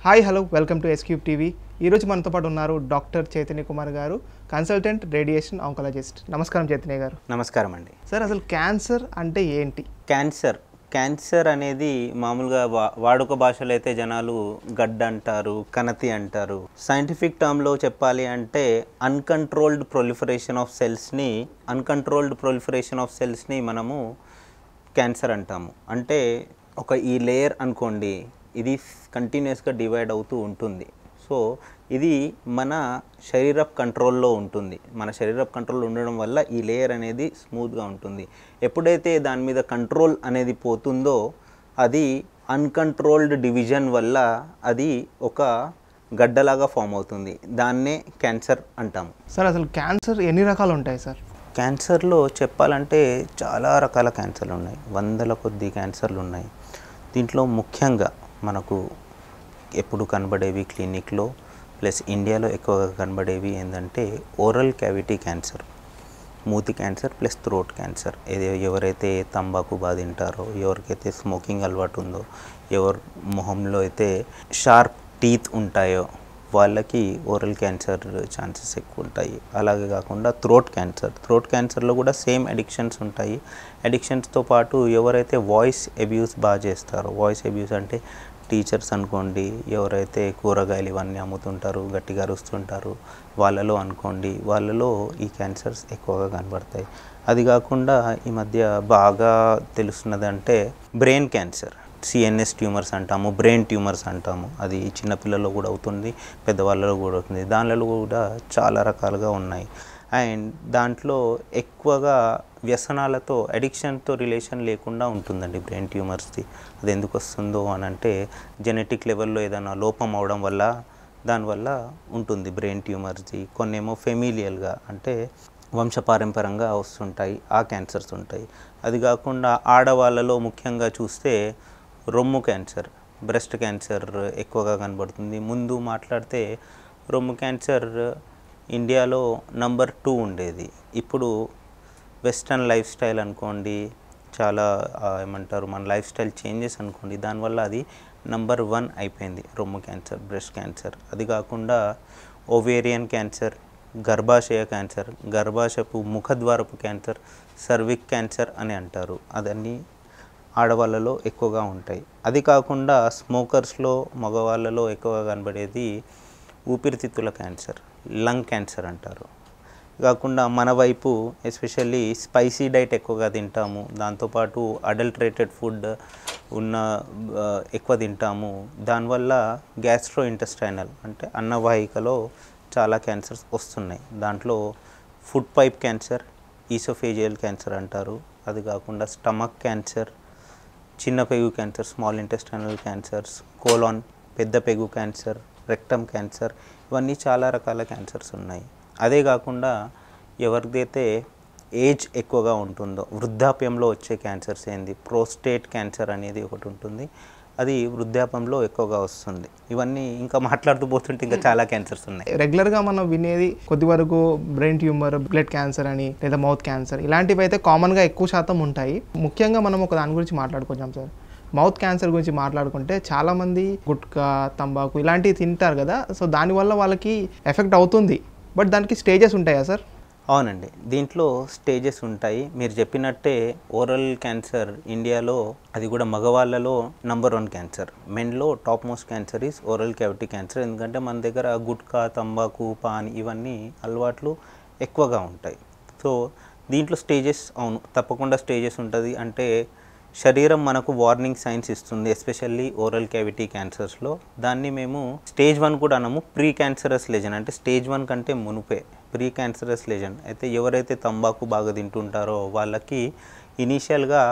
hi hello welcome to S Cube TV ఈరోజు మనతో పాటు ఉన్నారు డాక్టర్ చైతన్య కుమార్ గారు కన్సల్టెంట్ రేడియేషన్ ఆంకాలజిస్ట్ నమస్కారం చైతన్య గారు నమస్కారం అండి సార్ అసలు క్యాన్సర్ అంటే ఏంటి క్యాన్సర్ క్యాన్సర్ అనేది మామూలుగా వా వాడుక భాషలో అయితే జనాలు గడ్డ అంటారు కనతి అంటారు సైంటిఫిక్ టర్మ్లో చెప్పాలి అంటే అన్కంట్రోల్డ్ ప్రొలిఫరేషన్ ఆఫ్ సెల్స్ని అన్కంట్రోల్డ్ ప్రొలిఫరేషన్ ఆఫ్ సెల్స్ని మనము క్యాన్సర్ అంటాము అంటే ఒక ఈ లేయర్ అనుకోండి ఇది కంటిన్యూస్గా డివైడ్ అవుతూ ఉంటుంది సో ఇది మన శరీర కంట్రోల్లో ఉంటుంది మన శరీర కంట్రోల్ ఉండడం వల్ల ఈ లేయర్ అనేది స్మూత్గా ఉంటుంది ఎప్పుడైతే దాని మీద కంట్రోల్ అనేది పోతుందో అది అన్కంట్రోల్డ్ డివిజన్ వల్ల అది ఒక గడ్డలాగా ఫామ్ అవుతుంది దాన్నే క్యాన్సర్ అంటాము సార్ అసలు క్యాన్సర్ ఎన్ని రకాలు ఉంటాయి సార్ క్యాన్సర్లో చెప్పాలంటే చాలా రకాల క్యాన్సర్లు ఉన్నాయి వందల కొద్ది క్యాన్సర్లు ఉన్నాయి దీంట్లో ముఖ్యంగా మనకు ఎప్పుడు కనబడేవి క్లినిక్లో ప్లస్ ఇండియాలో ఎక్కువగా కనబడేవి ఏంటంటే ఓరల్ క్యావిటీ క్యాన్సర్ మూతి క్యాన్సర్ ప్లస్ థ్రోట్ క్యాన్సర్ ఇది ఎవరైతే తంబాకు బాగా తింటారో ఎవరికైతే స్మోకింగ్ అలవాటు ఉందో ఎవరి మొహంలో అయితే షార్ప్ టీత్ ఉంటాయో వాళ్ళకి ఓరల్ క్యాన్సర్ ఛాన్సెస్ ఎక్కువ ఉంటాయి అలాగే కాకుండా థ్రోట్ క్యాన్సర్ థ్రోట్ క్యాన్సర్లో కూడా సేమ్ అడిక్షన్స్ ఉంటాయి అడిక్షన్స్తో పాటు ఎవరైతే వాయిస్ అబ్యూస్ బాగా చేస్తారో వాయిస్ అబ్యూస్ అంటే టీచర్స్ అనుకోండి ఎవరైతే కూరగాయలు ఇవన్నీ అమ్ముతుంటారు గట్టిగా అరుస్తుంటారు వాళ్ళలో అనుకోండి వాళ్ళలో ఈ క్యాన్సర్స్ ఎక్కువగా కనబడతాయి అది కాకుండా ఈ మధ్య బాగా తెలుస్తున్నది అంటే బ్రెయిన్ క్యాన్సర్ సిఎన్ఎస్ ట్యూమర్స్ అంటాము బ్రెయిన్ ట్యూమర్స్ అంటాము అది చిన్నపిల్లల్లో కూడా అవుతుంది పెద్దవాళ్ళలో కూడా అవుతుంది దానిలో కూడా చాలా రకాలుగా ఉన్నాయి అండ్ దాంట్లో ఎక్కువగా వ్యసనాలతో అడిక్షన్తో రిలేషన్ లేకుండా ఉంటుందండి బ్రెయిన్ ట్యూమర్స్ది అది ఎందుకు వస్తుందో అని అంటే జెనెటిక్ లెవెల్లో ఏదైనా లోపం అవడం వల్ల దానివల్ల ఉంటుంది బ్రెయిన్ ట్యూమర్స్ది కొన్ని ఏమో ఫెమిలియల్గా అంటే వంశపారంపరంగా వస్తుంటాయి ఆ క్యాన్సర్స్ ఉంటాయి అది కాకుండా ఆడవాళ్ళలో ముఖ్యంగా చూస్తే రొమ్ము క్యాన్సర్ బ్రెస్ట్ క్యాన్సర్ ఎక్కువగా కనబడుతుంది ముందు మాట్లాడితే రొమ్ము క్యాన్సర్ ఇండియాలో నంబర్ టూ ఉండేది ఇప్పుడు వెస్ట్రన్ లైఫ్ స్టైల్ అనుకోండి చాలా ఆ, ఏమంటారు మన లైఫ్ స్టైల్ చేంజెస్ అనుకోండి దానివల్ల అది నంబర్ వన్ అయిపోయింది రొమ్ము క్యాన్సర్ బ్రెస్ట్ క్యాన్సర్ అది కాకుండా ఓవేరియన్ క్యాన్సర్ గర్భాశయ క్యాన్సర్ గర్భాశయపు ముఖద్వారపు క్యాన్సర్ సర్విక్ క్యాన్సర్ అని అంటారు అదన్నీ ఆడవాళ్ళలో ఎక్కువగా ఉంటాయి అది కాకుండా స్మోకర్స్లో మగవాళ్ళలో ఎక్కువగా కనబడేది ఊపిరితిత్తుల క్యాన్సర్ లంగ్ క్యాన్సర్ అంటారు కాకుండా మన వైపు ఎస్పెషల్లీ స్పైసీ డైట్ ఎక్కువగా తింటాము దాంతోపాటు అడల్ట్రేటెడ్ ఫుడ్ ఉన్న ఆ, ఎక్కువ తింటాము దానివల్ల గ్యాస్ట్రో ఇంటెస్టైనల్ అంటే అన్నవాహికలో చాలా క్యాన్సర్స్ వస్తున్నాయి దాంట్లో food pipe cancer oesophageal cancer అంటారు అది కాకుండా స్టమక్ క్యాన్సర్ చిన్న పెగు cancer small intestinal cancers colon పెద్ద పెగు క్యాన్సర్ రెక్టమ్ క్యాన్సర్ ఇవన్నీ చాలా రకాల క్యాన్సర్స్ ఉన్నాయి అదే కాకుండా ఎవరిదైతే ఏజ్ ఎక్కువగా ఉంటుందో వృద్ధాప్యంలో వచ్చే క్యాన్సర్స్ ఏంది ప్రోస్టేట్ క్యాన్సర్ అనేది ఒకటి ఉంటుంది అది వృద్ధాప్యంలో ఎక్కువగా వస్తుంది ఇవన్నీ ఇంకా మాట్లాడుతూ పోతుంటే ఇంకా చాలా క్యాన్సర్స్ ఉన్నాయి రెగ్యులర్గా మనం వినేది కొద్ది వరకు బ్రెయిన్ ట్యూమర్ బ్లడ్ క్యాన్సర్ అని లేదా మౌత్ క్యాన్సర్ ఇలాంటివి అయితే కామన్గా ఎక్కువ శాతం ఉంటాయి ముఖ్యంగా మనం ఒక దాని గురించి మాట్లాడుకుంటాం సార్ మౌత్ క్యాన్సర్ గురించి మాట్లాడుకుంటే చాలామంది గుట్కా తంబాకు ఇలాంటివి తింటారు కదా సో దానివల్ల వాళ్ళకి ఎఫెక్ట్ అవుతుంది బట్ దానికి స్టేజెస్ ఉంటాయా సార్ అవునండి దీంట్లో స్టేజెస్ ఉంటాయి మీరు చెప్పినట్టే ఓరల్ క్యాన్సర్ ఇండియాలో అది కూడా మగవాళ్ళలో నంబర్ వన్ క్యాన్సర్ మెన్లో top most cancer is oral cavity cancer ఎందుకంటే మన దగ్గర గుట్కా తంబాకు పాన్ ఇవన్నీ అలవాట్లు ఎక్కువగా ఉంటాయి సో దీంట్లో స్టేజెస్ అవును తప్పకుండా స్టేజెస్ ఉంటుంది అంటే శరీరం మనకు వార్నింగ్ సైన్స్ ఇస్తుంది ఎస్పెషల్లీ ఓరల్ క్యావిటీ క్యాన్సర్స్లో దాన్ని మేము స్టేజ్ వన్ కూడా అనము ప్రీ క్యాన్సరస్ లెజన్ అంటే స్టేజ్ వన్ కంటే మునుపే ప్రీ క్యాన్సరస్ లెజన్ అయితే ఎవరైతే తంబాకు బాగా తింటుంటారో వాళ్ళకి ఇనీషియల్గా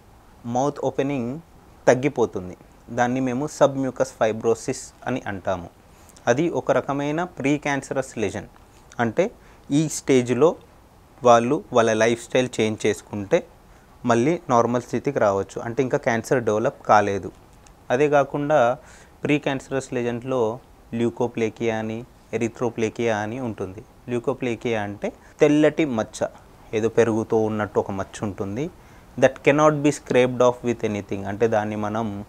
మౌత్ ఓపెనింగ్ తగ్గిపోతుంది దాన్ని మేము సబ్మ్యూకస్ ఫైబ్రోసిస్ అని అంటాము అది ఒక రకమైన ప్రీ క్యాన్సరస్ లెజన్ అంటే ఈ స్టేజ్లో వాళ్ళు వాళ్ళ లైఫ్ స్టైల్ చేంజ్ చేసుకుంటే మళ్ళీ నార్మల్ స్థితికి రావచ్చు అంటే ఇంకా క్యాన్సర్ డెవలప్ కాలేదు అదే కాకుండా ప్రీ క్యాన్సరస్ లెజెంట్లో ల్యూకోప్లేకియా అని ఎరిథ్రోప్లేకియా అని ఉంటుంది ల్యూకోప్లేకియా అంటే తెల్లటి మచ్చ ఏదో పెరుగుతూ ఉన్నట్టు ఒక మచ్చ ఉంటుంది that cannot be scraped off with anything అంటే దాన్ని మనం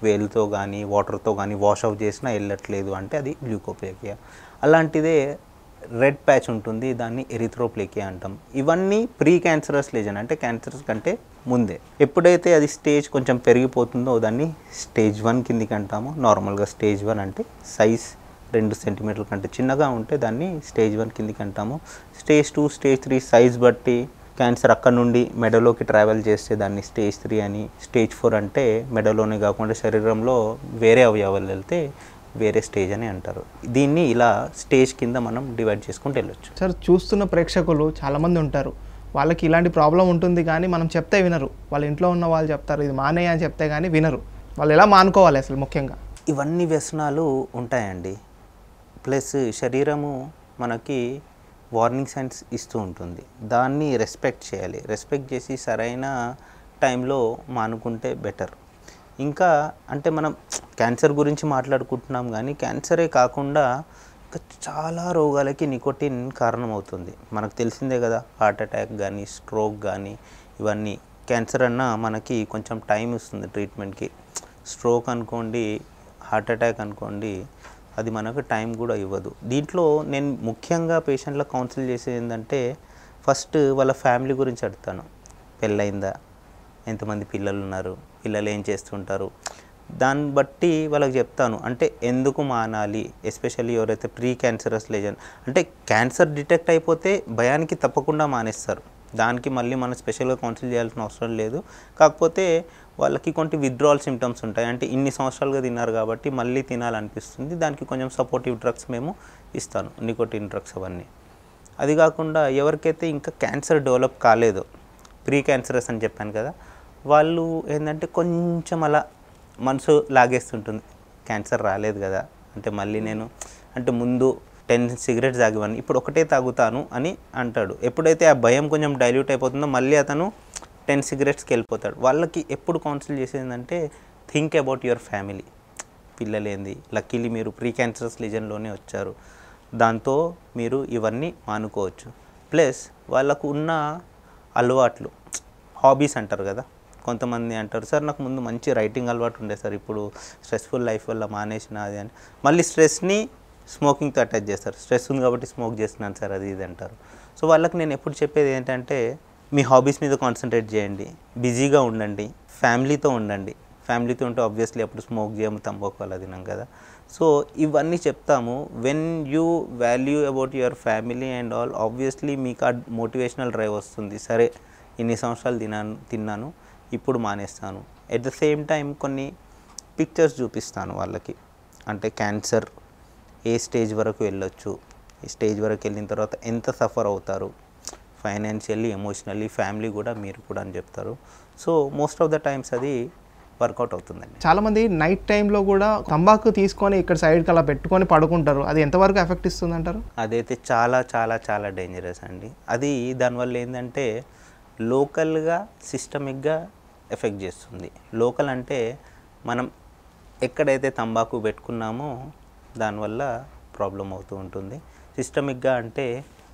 వేలుతో కానీ వాటర్తో కానీ వాష్ అవుట్ చేసినా వెళ్ళట్లేదు అంటే అది గ్లూకోప్లేకియా అలాంటిదే రెడ్ ప్యాచ్ ఉంటుంది దాన్ని ఎరిథ్రోప్లేకియా అంటాం ఇవన్నీ ప్రీ క్యాన్సరస్ లేజన్ అంటే క్యాన్సర్ కంటే ముందే ఎప్పుడైతే అది స్టేజ్ కొంచెం పెరిగిపోతుందో దాన్ని స్టేజ్ వన్ కిందికి అంటాము నార్మల్గా స్టేజ్ వన్ అంటే సైజ్ రెండు సెంటీమీటర్ల కంటే చిన్నగా ఉంటే దాన్ని స్టేజ్ వన్ కిందికి అంటాము stage two stage three size బట్టి క్యాన్సర్ అక్కడ నుండి మెడలోకి ట్రావెల్ చేస్తే దాన్ని స్టేజ్ త్రీ అని స్టేజ్ ఫోర్ అంటే మెడలోనే కాకుండా శరీరంలో వేరే అవయవాలు వెళ్తే వేరే స్టేజ్ అని అంటారు దీన్ని ఇలా స్టేజ్ కింద మనం డివైడ్ చేసుకుంటూ వెళ్ళొచ్చు సార్ చూస్తున్న ప్రేక్షకులు చాలామంది ఉంటారు వాళ్ళకి ఇలాంటి ప్రాబ్లం ఉంటుంది కానీ మనం చెప్తే వినరు వాళ్ళ ఇంట్లో ఉన్న వాళ్ళు చెప్తారు ఇది మానేయ అని చెప్తే కానీ వినరు వాళ్ళు ఎలా మానుకోవాలి అసలు ముఖ్యంగా ఇవన్నీ వ్యసనాలు ఉంటాయండి ప్లస్ శరీరము మనకి వార్నింగ్ సైన్స్ ఇస్తూ ఉంటుంది దాన్ని రెస్పెక్ట్ చేయాలి రెస్పెక్ట్ చేసి సరైన టైంలో మానుకుంటే బెటర్ ఇంకా అంటే మనం క్యాన్సర్ గురించి మాట్లాడుకుంటున్నాం కానీ క్యాన్సరే కాకుండా ఇంకా చాలా రోగాలకి నికోటిన్ కారణమవుతుంది మనకు తెలిసిందే కదా హార్ట్ అటాక్ కానీ స్ట్రోక్ కానీ ఇవన్నీ క్యాన్సర్ అన్న మనకి కొంచెం టైం ఇస్తుంది ట్రీట్మెంట్కి స్ట్రోక్ అనుకోండి హార్ట్ అటాక్ అనుకోండి అది మనకు టైం కూడా ఇవ్వదు దీంట్లో నేను ముఖ్యంగా పేషెంట్లకు కౌన్సిల్ చేసేది ఏంటంటే ఫస్ట్ వాళ్ళ ఫ్యామిలీ గురించి అడుగుతాను పెళ్ళయిందా ఎంతమంది పిల్లలు ఉన్నారు పిల్లలు ఏం చేస్తుంటారు దాన్ని బట్టి వాళ్ళకి చెప్తాను అంటే ఎందుకు మానాలి ఎస్పెషల్లీ ఎవరైతే ప్రీ క్యాన్సరస్ లేజన్ అంటే క్యాన్సర్ డిటెక్ట్ అయిపోతే భయానికి తప్పకుండా మానేస్తారు దానికి మళ్ళీ మనం స్పెషల్గా కౌన్సిల్ చేయాల్సిన అవసరం లేదు కాకపోతే వాళ్ళకి కొన్ని విత్డ్రావల్ సిమ్టమ్స్ ఉంటాయి అంటే ఇన్ని సంవత్సరాలుగా తిన్నారు కాబట్టి మళ్ళీ తినాలనిపిస్తుంది దానికి కొంచెం సపోర్టివ్ డ్రగ్స్ మేము ఇస్తాను నికోటిన్ డ్రగ్స్ అవన్నీ అది కాకుండా ఎవరికైతే ఇంకా క్యాన్సర్ డెవలప్ కాలేదో ప్రీ క్యాన్సరస్ అని చెప్పాను కదా వాళ్ళు ఏంటంటే కొంచెం అలా మనసు లాగేస్తుంటుంది క్యాన్సర్ రాలేదు కదా అంటే మళ్ళీ నేను అంటే ముందు టెన్ సిగరెట్స్ తాగేవాడిని ఇప్పుడు ఒకటే తాగుతాను అని అంటాడు ఎప్పుడైతే ఆ భయం కొంచెం డైల్యూట్ అయిపోతుందో మళ్ళీ అతను టెన్ సిగరెట్స్కి వెళ్ళిపోతాడు వాళ్ళకి ఎప్పుడు కౌన్సిల్ చేసేదంటే థింక్ అబౌట్ యువర్ ఫ్యామిలీ పిల్లలేంది లక్కీలీ మీరు ప్రీ క్యాన్సరస్ లీజన్లోనే వచ్చారు దాంతో మీరు ఇవన్నీ మానుకోవచ్చు ప్లస్ వాళ్ళకు ఉన్న అలవాట్లు హాబీస్ అంటారు కదా కొంతమంది అంటారు సార్ నాకు ముందు మంచి రైటింగ్ అలవాటు ఉండే సార్ ఇప్పుడు స్ట్రెస్ఫుల్ లైఫ్ వల్ల మానేసిన అది అని మళ్ళీ స్ట్రెస్ని స్మోకింగ్తో అటాచ్ చేస్తారు స్ట్రెస్ ఉంది కాబట్టి స్మోక్ చేస్తున్నాను సార్ అది ఇది అంటారు సో వాళ్ళకి నేను ఎప్పుడు చెప్పేది ఏంటంటే మీ హాబీస్ మీద కాన్సన్ట్రేట్ చేయండి బిజీగా ఉండండి ఫ్యామిలీతో ఉండండి ఫ్యామిలీతో ఉంటే ఆబ్వియస్లీ అప్పుడు స్మోక్ చేయము తంబాకు అలా తినాం కదా సో ఇవన్నీ చెప్తాము when you value about your family and all obviously మీకు ఆ మోటివేషనల్ డ్రైవ్ వస్తుంది సరే ఇన్ని సంవత్సరాలు తినాను తిన్నాను ఇప్పుడు మానేస్తాను ఎట్ ద సేమ్ టైం కొన్ని పిక్చర్స్ చూపిస్తాను వాళ్ళకి అంటే క్యాన్సర్ ఏ స్టేజ్ వరకు వెళ్ళొచ్చు ఈ స్టేజ్ వరకు వెళ్ళిన తర్వాత ఎంత సఫర్ అవుతారు ఫైనాన్షియల్లీ ఎమోషనల్లీ ఫ్యామిలీ కూడా మీరు కూడా అని చెప్తారు so most of the times అది వర్కౌట్ అవుతుందండి చాలామంది నైట్ టైంలో కూడా తంబాకు తీసుకొని ఇక్కడ సైడ్కి అలా పెట్టుకొని పడుకుంటారు అది ఎంతవరకు ఎఫెక్ట్ ఇస్తుంది అంటారు అదైతే చాలా చాలా చాలా డేంజరస్ అండి అది దానివల్ల ఏంటంటే లోకల్గా సిస్టమిక్గా ఎఫెక్ట్ చేస్తుంది లోకల్ అంటే మనం ఎక్కడైతే తంబాకు పెట్టుకున్నామో దానివల్ల ప్రాబ్లం అవుతూ ఉంటుంది సిస్టమిక్గా అంటే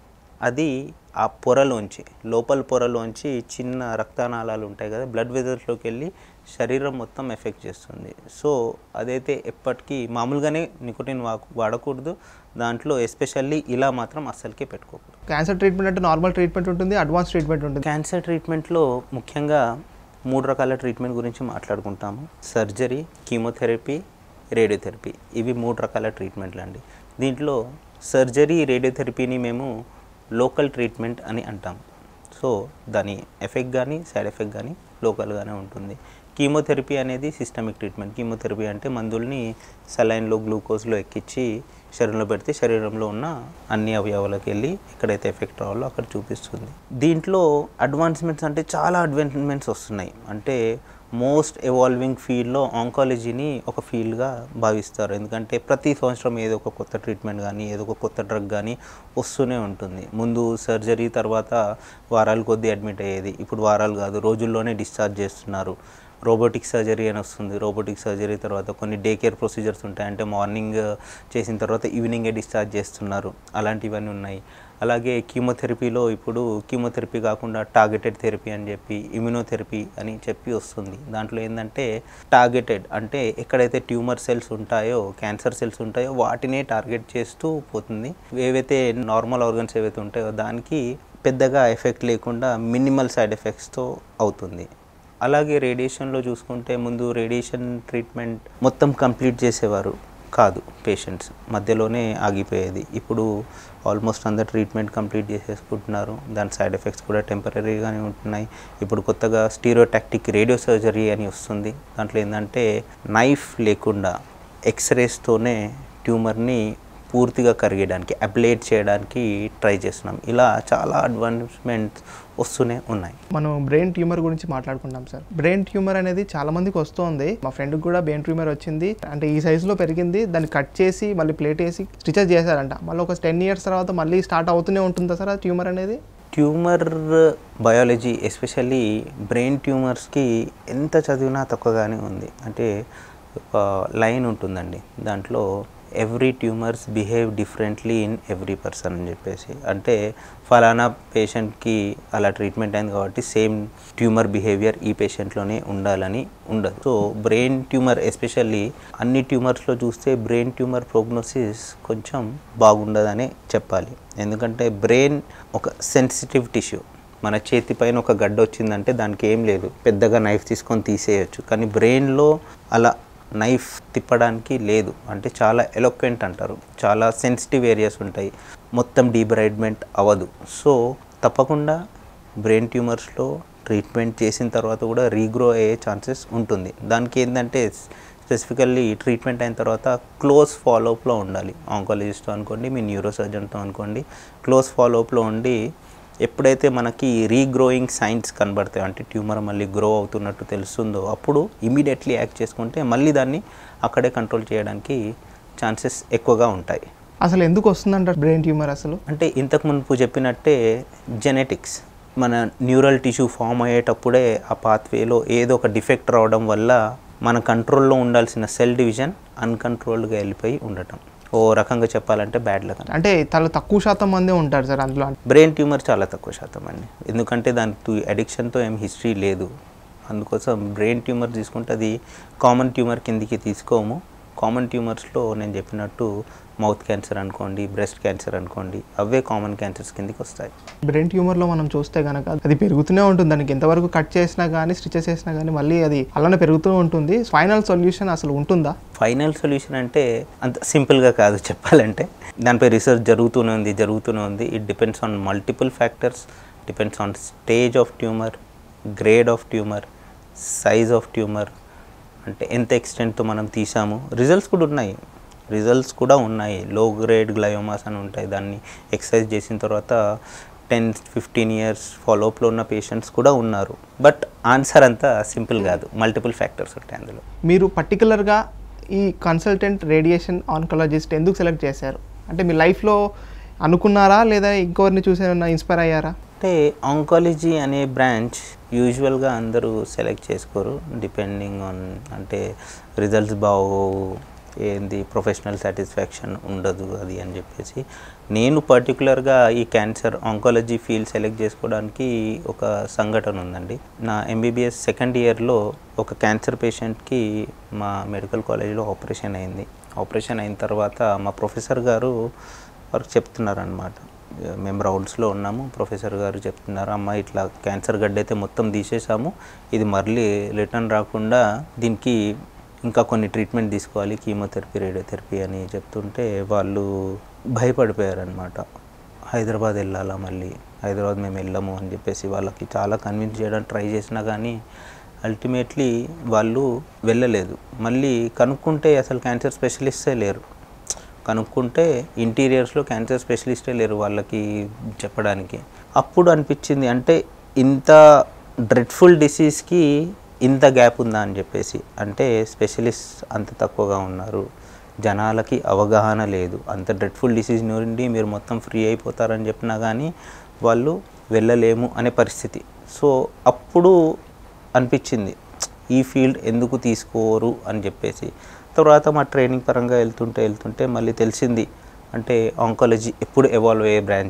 అది ఆ పొరలోంచి లోపల పొరలోంచి చిన్న రక్తనాళాలు ఉంటాయి కదా బ్లడ్ వెజల్స్లోకి వెళ్ళి శరీరం మొత్తం ఎఫెక్ట్ చేస్తుంది సో అదైతే ఎప్పటికీ మామూలుగానే నికోటిన్ వా వాడకూడదు దాంట్లో ఎస్పెషల్లీ ఇలా మాత్రం అస్సలకే పెట్టుకోకూడదు క్యాన్సర్ ట్రీట్మెంట్ అంటే నార్మల్ ట్రీట్మెంట్ ఉంటుంది అడ్వాన్స్ ట్రీట్మెంట్ ఉంటుంది క్యాన్సర్ ట్రీట్మెంట్లో ముఖ్యంగా మూడు రకాల ట్రీట్మెంట్ గురించి మాట్లాడుకుంటాము సర్జరీ కీమోథెరపీ రేడియోథెరపీ ఇవి మూడు రకాల ట్రీట్మెంట్లు అండి దీంట్లో సర్జరీ రేడియోథెరపీని మేము లోకల్ ట్రీట్మెంట్ అని అంటాం సో దాని ఎఫెక్ట్ కానీ సైడ్ ఎఫెక్ట్ కానీ లోకల్గానే ఉంటుంది కీమోథెరపీ అనేది సిస్టమిక్ ట్రీట్మెంట్ కీమోథెరపీ అంటే మందుల్ని సలైన్లో గ్లూకోజ్లో ఎక్కించి శరీరంలో పెడితే శరీరంలో ఉన్న అన్ని అవయవాలకు వెళ్ళి ఎక్కడైతే ఎఫెక్ట్ రావాలో అక్కడ చూపిస్తుంది దీంట్లో అడ్వాన్స్మెంట్స్ అంటే చాలా అడ్వాన్స్మెంట్స్ వస్తున్నాయి అంటే మోస్ట్ ఎవాల్వింగ్ ఫీల్డ్లో ఆంకాలజీని ఒక ఫీల్డ్గా భావిస్తారు ఎందుకంటే ప్రతి సంవత్సరం ఏదో ఒక కొత్త ట్రీట్మెంట్ కానీ ఏదో ఒక కొత్త డ్రగ్ కానీ వస్తూనే ఉంటుంది ముందు సర్జరీ తర్వాత వారాల కొద్దీ అడ్మిట్ అయ్యేది ఇప్పుడు వారాలు కాదు రోజుల్లోనే డిశ్చార్జ్ చేస్తున్నారు రోబోటిక్ సర్జరీ అని వస్తుంది రోబోటిక్ సర్జరీ తర్వాత కొన్ని డే కేర్ ప్రొసీజర్స్ ఉంటాయి అంటే మార్నింగ్ చేసిన తర్వాత ఈవినింగే డిశ్చార్జ్ చేస్తున్నారు అలాంటివన్నీ ఉన్నాయి అలాగే కీమోథెరపీలో ఇప్పుడు కీమోథెరపీ కాకుండా టార్గెటెడ్ థెరపీ అని చెప్పి ఇమ్యునోథెరపీ అని చెప్పి వస్తుంది దాంట్లో ఏంటంటే టార్గెటెడ్ అంటే ఎక్కడైతే ట్యూమర్ సెల్స్ ఉంటాయో క్యాన్సర్ సెల్స్ ఉంటాయో వాటినే టార్గెట్ చేస్తూ పోతుంది ఏవైతే నార్మల్ ఆర్గన్స్ ఏవైతే ఉంటాయో దానికి పెద్దగా ఎఫెక్ట్ లేకుండా మినిమల్ సైడ్ ఎఫెక్ట్స్తో అవుతుంది అలాగే రేడియేషన్లో చూసుకుంటే ముందు రేడియేషన్ ట్రీట్మెంట్ మొత్తం కంప్లీట్ చేసేవారు కాదు పేషెంట్స్ మధ్యలోనే ఆగిపోయేది ఇప్పుడు ఆల్మోస్ట్ అందరు ట్రీట్మెంట్ కంప్లీట్ చేసేసుకుంటున్నారు దాని సైడ్ ఎఫెక్ట్స్ కూడా టెంపరీగానే ఉంటున్నాయి ఇప్పుడు కొత్తగా స్టీరియోటాక్టిక్ రేడియో సర్జరీ అని వస్తుంది దాంట్లో ఏంటంటే నైఫ్ లేకుండా ఎక్స్రేస్తోనే ట్యూమర్ని పూర్తిగా కరిగేయడానికి అప్లేట్ చేయడానికి ట్రై చేస్తున్నాం ఇలా చాలా అడ్వాన్స్మెంట్స్ వస్తూనే ఉన్నాయి మనం బ్రెయిన్ ట్యూమర్ గురించి మాట్లాడుకుంటాం సార్ బ్రెయిన్ ట్యూమర్ అనేది చాలా మందికి వస్తుంది మా ఫ్రెండ్కి కూడా బ్రెయిన్ ట్యూమర్ వచ్చింది అంటే ఈ సైజులో పెరిగింది దాన్ని కట్ చేసి మళ్ళీ ప్లేట్ వేసి స్టిచెస్ చేశారంట మళ్ళీ ఒక టెన్ ఇయర్స్ తర్వాత మళ్ళీ స్టార్ట్ అవుతూనే ఉంటుందా సార్ ఆ ట్యూమర్ అనేది ట్యూమర్ బయాలజీ ఎస్పెషల్లీ బ్రెయిన్ ట్యూమర్స్కి ఎంత చదివినా తక్కువగానే ఉంది అంటే ఒక లైన్ ఉంటుందండి దాంట్లో every tumours behave differently in every person అని చెప్పేసి అంటే ఫలానా పేషెంట్కి అలా ట్రీట్మెంట్ అయింది కాబట్టి సేమ్ ట్యూమర్ బిహేవియర్ ఈ పేషెంట్లోనే ఉండాలని ఉండదు సో బ్రెయిన్ ట్యూమర్ ఎస్పెషల్లీ అన్ని ట్యూమర్స్లో చూస్తే బ్రెయిన్ ట్యూమర్ ప్రోగ్నోసిస్ కొంచెం బాగుండదనే చెప్పాలి ఎందుకంటే బ్రెయిన్ ఒక సెన్సిటివ్ టిష్యూ మన చేతి పైన ఒక గడ్డ వచ్చిందంటే దానికి ఏం లేదు పెద్దగా నైఫ్ తీసుకొని తీసేయచ్చు కానీ బ్రెయిన్లో అలా నైఫ్ తిప్పడానికి లేదు అంటే చాలా ఎలోక్వెంట్ అంటారు చాలా సెన్సిటివ్ ఏరియాస్ ఉంటాయి మొత్తం డీబ్రైడ్మెంట్ అవ్వదు సో తప్పకుండా బ్రెయిన్ ట్యూమర్స్లో ట్రీట్మెంట్ చేసిన తర్వాత కూడా రీగ్రో అయ్యే ఛాన్సెస్ ఉంటుంది దానికి ఏంటంటే స్పెసిఫికల్లీ ట్రీట్మెంట్ అయిన తర్వాత క్లోజ్ ఫాలోఅప్లో ఉండాలి ఆంకాలజిస్ట్తో అనుకోండి మీ న్యూరో సర్జన్తో అనుకోండి క్లోజ్ ఫాలోఅప్లో ఉండి ఎప్పుడైతే మనకి రీగ్రోయింగ్ సైన్స్ కనబడతాయి అంటే ట్యూమర్ మళ్ళీ గ్రో అవుతున్నట్టు తెలుస్తుందో అప్పుడు ఇమీడియట్లీ యాక్ట్ చేసుకుంటే మళ్ళీ దాన్ని అక్కడే కంట్రోల్ చేయడానికి ఛాన్సెస్ ఎక్కువగా ఉంటాయి అసలు ఎందుకు వస్తుందంట బ్రెయిన్ ట్యూమర్ అసలు అంటే ఇంతకు మునుపు చెప్పినట్టే జెనెటిక్స్ మన న్యూరల్ టిష్యూ ఫామ్ అయ్యేటప్పుడే ఆ పాత్వేలో ఏదో ఒక డిఫెక్ట్ రావడం వల్ల మన కంట్రోల్లో ఉండాల్సిన సెల్ డివిజన్ అన్కంట్రోల్డ్గా వెళ్ళిపోయి ఉండటం ఓ రకంగా చెప్పాలంటే బ్యాడ్ లక్ అంటే చాలా తక్కువ శాతం మందే ఉంటారు సార్ అందులో బ్రెయిన్ ట్యూమర్ చాలా తక్కువ శాతం అండి ఎందుకంటే దానికి అడిక్షన్తో ఏం హిస్టరీ లేదు అందుకోసం బ్రెయిన్ ట్యూమర్ తీసుకుంటే అది కామన్ ట్యూమర్ కిందికి తీసుకోము కామన్ ట్యూమర్స్లో నేను చెప్పినట్టు మౌత్ క్యాన్సర్ అనుకోండి బ్రెస్ట్ క్యాన్సర్ అనుకోండి అవే కామన్ క్యాన్సర్స్ కిందికి వస్తాయి బ్రెయిన్ ట్యూమర్లో మనం చూస్తే కనుక అది పెరుగుతూనే ఉంటుంది దానికి ఎంతవరకు కట్ చేసినా కానీ స్టిచెస్ చేసినా కానీ మళ్ళీ అది అలానే పెరుగుతూ ఉంటుంది ఫైనల్ సొల్యూషన్ అసలు ఉంటుందా ఫైనల్ సొల్యూషన్ అంటే అంత సింపుల్గా కాదు చెప్పాలంటే దానిపై రీసెర్చ్ జరుగుతూనే ఉంది జరుగుతూనే ఉంది it depends on multiple factors depends on stage of tumour grade of tumour size of tumour అంటే ఎంత ఎక్స్టెంట్తో మనం తీసాము రిజల్ట్స్ కూడా ఉన్నాయి రిజల్ట్స్ కూడా ఉన్నాయి లో గ్రేడ్ గ్లయోమాస్ అని ఉంటాయి దాన్ని ఎక్సర్సైజ్ చేసిన తర్వాత టెన్ ఫిఫ్టీన్ ఇయర్స్ ఫాలోఅప్లో ఉన్న పేషెంట్స్ కూడా ఉన్నారు బట్ ఆన్సర్ అంతా సింపుల్ కాదు మల్టిపుల్ ఫ్యాక్టర్స్ ఉంటాయి అందులో మీరు పర్టికులర్గా ఈ కన్సల్టెంట్ రేడియేషన్ ఆన్కాలజిస్ట్ ఎందుకు సెలెక్ట్ చేశారు అంటే మీ లైఫ్లో అనుకున్నారా లేదా ఇంకొకరిని చూసి ఏమైనా ఇన్స్పైర్ అయ్యారా అంటే ఆంకాలజీ అనే బ్రాంచ్ యూజువల్గా అందరూ సెలెక్ట్ చేసుకోరు డిపెండింగ్ ఆన్ అంటే రిజల్ట్స్ బాగోవు ఏంది ప్రొఫెషనల్ సాటిస్ఫాక్షన్ ఉండదు అది అని చెప్పేసి నేను పర్టికులర్గా ఈ క్యాన్సర్ ఆంకాలజీ ఫీల్డ్ సెలెక్ట్ చేసుకోవడానికి ఒక సంఘటన ఉందండి నా ఎంబీబీఎస్ సెకండ్ ఇయర్లో ఒక క్యాన్సర్ పేషెంట్కి మా మెడికల్ కాలేజీలో ఆపరేషన్ అయింది ఆపరేషన్ అయిన తర్వాత మా ప్రొఫెసర్ గారు వారికి చెప్తున్నారనమాట మేము రౌండ్స్లో ఉన్నాము ప్రొఫెసర్ గారు చెప్తున్నారు అమ్మ ఇట్లా క్యాన్సర్ గడ్డ అయితే మొత్తం తీసేసాము ఇది మళ్ళీ రిటర్న్ రాకుండా దీనికి ఇంకా కొన్ని ట్రీట్మెంట్ తీసుకోవాలి కీమోథెరపీ రేడియోథెరపీ అని చెప్తుంటే వాళ్ళు భయపడిపోయారనమాట హైదరాబాద్ వెళ్ళాలా మళ్ళీ హైదరాబాద్ మేము వెళ్ళము అని చెప్పేసి వాళ్ళకి చాలా కన్విన్స్ చేయడానికి ట్రై చేసినా కానీ అల్టిమేట్లీ వాళ్ళు వెళ్ళలేదు మళ్ళీ కనుక్కుంటే అసలు క్యాన్సర్ స్పెషలిస్టే లేరు కనుక్కుంటే ఇంటీరియర్స్లో క్యాన్సర్ స్పెషలిస్టే లేరు వాళ్ళకి చెప్పడానికి అప్పుడు అనిపించింది అంటే ఇంత డ్రెడ్ఫుల్ డిసీజ్కి ఇంత గ్యాప్ ఉందా అని చెప్పేసి అంటే స్పెషలిస్ట్ అంత తక్కువగా ఉన్నారు జనాలకి అవగాహన లేదు అంత డ్రెడ్ఫుల్ డిసీజ్ నుండి మీరు మొత్తం ఫ్రీ అయిపోతారని చెప్పినా కానీ వాళ్ళు వెళ్ళలేము అనే పరిస్థితి సో అప్పుడు అనిపించింది ఈ ఫీల్డ్ ఎందుకు తీసుకోరు అని చెప్పేసి తర్వాత మా ట్రైనింగ్ పరంగా వెళ్తుంటే వెళ్తుంటే మళ్ళీ తెలిసింది అంటే ఆంకాలజీ ఎప్పుడు ఎవాల్వ్ అయ్యే బ్రాంచ్